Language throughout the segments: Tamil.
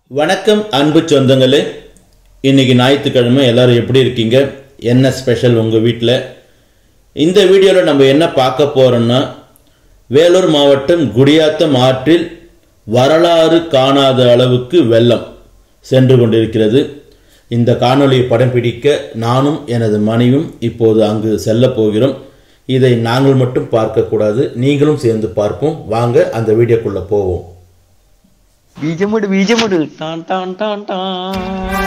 வணக்கம் அன்பு சொந்தங்களே இன்னைக்கு ஞாயிற்றுக்கிழமை எல்லாரும் எப்படி இருக்கீங்க என்ன ஸ்பெஷல் உங்கள் வீட்டில் இந்த வீடியோவில் நம்ம என்ன பார்க்க போகிறோம்னா வேலூர் மாவட்டம் குடியாத்தம் ஆற்றில் வரலாறு காணாத அளவுக்கு வெள்ளம் சென்று கொண்டிருக்கிறது இந்த காணொளியை படம் பிடிக்க நானும் எனது மனைவியும் இப்போது அங்கு செல்ல போகிறோம் இதை நாங்கள் மட்டும் பார்க்கக்கூடாது நீங்களும் சேர்ந்து பார்ப்போம் வாங்க அந்த வீடியோக்குள்ளே போவோம் ബീജമുട് ബീജമുട് ടാൻ ടാൻ ടാൻ ടാൻ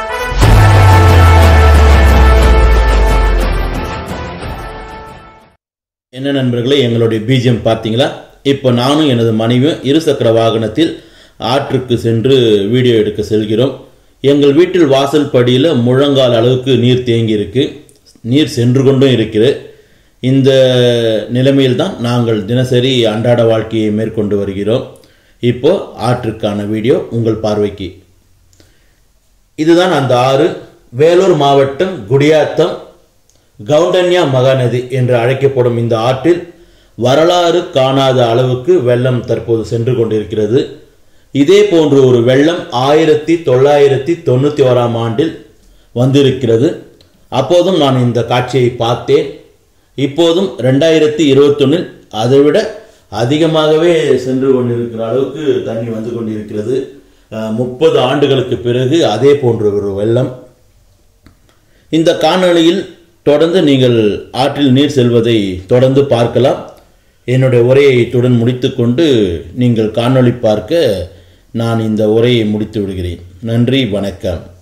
என்ன நண்பர்களே எங்களுடைய பிஜிஎம் பார்த்தீங்களா இப்போ நானும் எனது மனைவியும் இருசக்கர வாகனத்தில் ஆற்றுக்கு சென்று வீடியோ எடுக்க செல்கிறோம் எங்கள் வீட்டில் வாசல் படியில் முழங்கால் அளவுக்கு நீர் தேங்கி இருக்கு நீர் சென்று கொண்டும் இருக்கிறது இந்த நிலைமையில் தான் நாங்கள் தினசரி அன்றாட வாழ்க்கையை மேற்கொண்டு வருகிறோம் இப்போ ஆற்றுக்கான வீடியோ உங்கள் பார்வைக்கு இதுதான் அந்த ஆறு வேலூர் மாவட்டம் குடியாத்தம் கவுண்டன்யா மகாநதி என்று அழைக்கப்படும் இந்த ஆற்றில் வரலாறு காணாத அளவுக்கு வெள்ளம் தற்போது சென்று கொண்டிருக்கிறது இதே போன்று ஒரு வெள்ளம் ஆயிரத்தி தொள்ளாயிரத்தி தொண்ணூற்றி ஓராம் ஆண்டில் வந்திருக்கிறது அப்போதும் நான் இந்த காட்சியை பார்த்தேன் இப்போதும் ரெண்டாயிரத்தி இருபத்தொன்னில் அதைவிட அதிகமாகவே சென்று கொண்டிருக்கிற அளவுக்கு தண்ணி வந்து கொண்டிருக்கிறது முப்பது ஆண்டுகளுக்கு பிறகு அதே போன்ற ஒரு வெள்ளம் இந்த காணொளியில் தொடர்ந்து நீங்கள் ஆற்றில் நீர் செல்வதை தொடர்ந்து பார்க்கலாம் என்னுடைய உரையை இத்துடன் முடித்துக்கொண்டு நீங்கள் காணொளி பார்க்க நான் இந்த உரையை முடித்து விடுகிறேன் நன்றி வணக்கம்